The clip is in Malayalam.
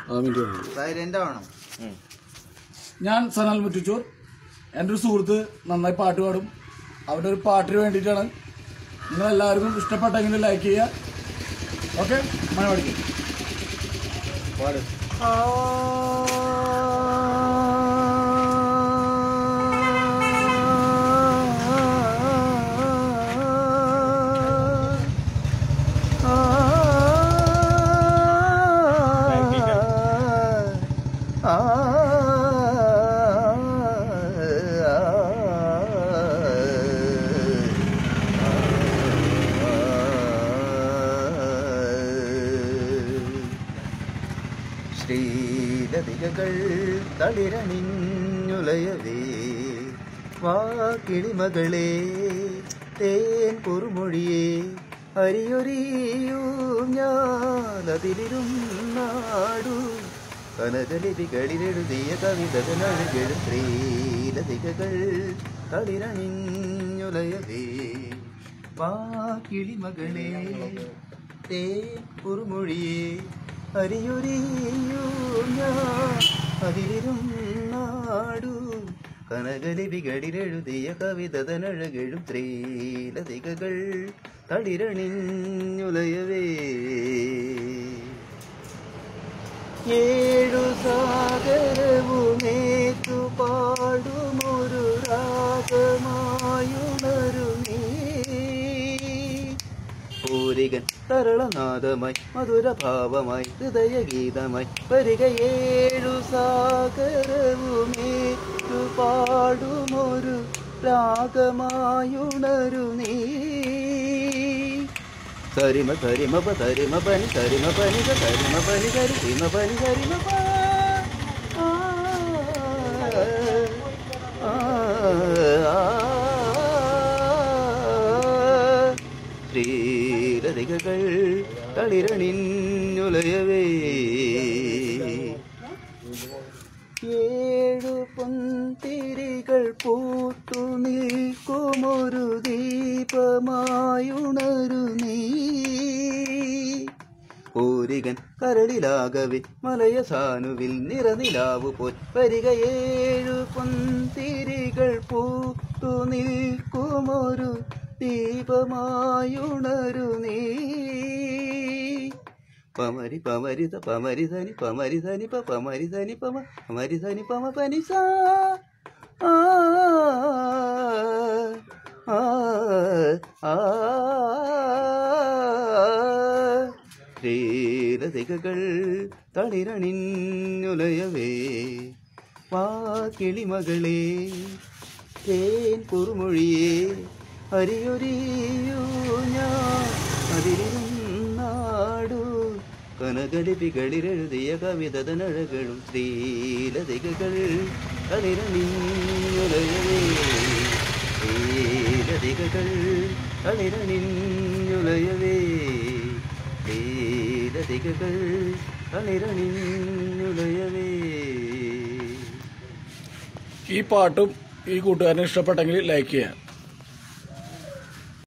സൈലന്റ് ആവണം ഞാൻ സനാൽ മുറ്റിച്ചൂർ എൻ്റെ ഒരു സുഹൃത്ത് നന്നായി പാട്ട് പാടും അവൻ്റെ ഒരു പാട്ടിന് വേണ്ടിയിട്ടാണ് നിങ്ങൾ എല്ലാവർക്കും ഇഷ്ടപ്പെട്ടെങ്കിൽ ലൈക്ക് ചെയ്യുക ഓക്കെ മഴ പഠിക്കും പാട് ശ്രീലതികകൾ തളിരണിഞ്ഞുലയവേ വാക്കിളിമകളെ തേൻ കുറുമൊഴിയെ അരിയൊരിയും ഞാനതിലും നാടു കനകലിപികളിലെഴുതിയ കവിതകളഴുകഴും ശ്രീലതികകൾ തളിരണിഞ്ഞുലയവേ വാക്കിളിമകളെ തേൻ കുറുമൊഴിയെ അരിയൊരിയും ഞാൻ അതിലും നാടു കനകലിപികളിലെഴുതിയ കവിതതനഴകഴും ത്രീലതികകൾ തളിരണിഞ്ഞുലയവേ ഏഴു സാഗരവുമേറ്റു പാടുമൊരു രാഗമായുണരു നീ പൂരികൻ തരളനാദമായി മധുരഭാവമായി ഹൃദയഗീതമായി വരികയേഴു സാഗരവുമേറ്റു പാടുമൊരു രാഗമായുണരു നീ സരിമ സരിമ പ സരിമ പനി സരിമ പനി സ സരിമ പനി സരി സിമ പനി സരിമ പ ആ, ആ, ആ, ശ്രീലതികകൾ തളിരണിഞ്ഞുലയവേ ഏഴു പൊന്തിരികൾ പൂത്തു നിൽക്കുമൊരു ദീപമായുണരു നീ പൂരികൻ കരളിലാകവെ മലയ സാനുവിൽ നിറനിലാവു പോൽ വരിക ഏഴു പൊന്തിരികൾ പൂത്തു നിൽക്കുമൊരു ദീപമായുണരു നീ പമരി പമരിത പമരിധനി പമരിധനി പ പമരിധനി പമ പമരിധനി പമ പനി സാ ആ ആ ആ ശ്രീലതികകൾ തളിരണിഞ്ഞുലയവേ വാക്കിളിമകളെ തേൻ കുറുമൊഴിയെ അരിയൊരിയൂ ഞാൻ അതിലും നാടു കനകലിപികളിലെഴുതിയ കവിതനഴകളും ശ്രീലതികകൾ തളിരണിഞ്ഞുലയവേ ശ്രീലതികകൾ തളിരണിഞ്ഞുലയവേ ശ്രീലതികകൾ തളിരണിഞ്ഞുലയവേ ഈ പാട്ടും ഈ കൂട്ടുകാരനെ ഇഷ്ടപ്പെട്ടെങ്കിൽ ലൈക്ക് ചെയ്യുക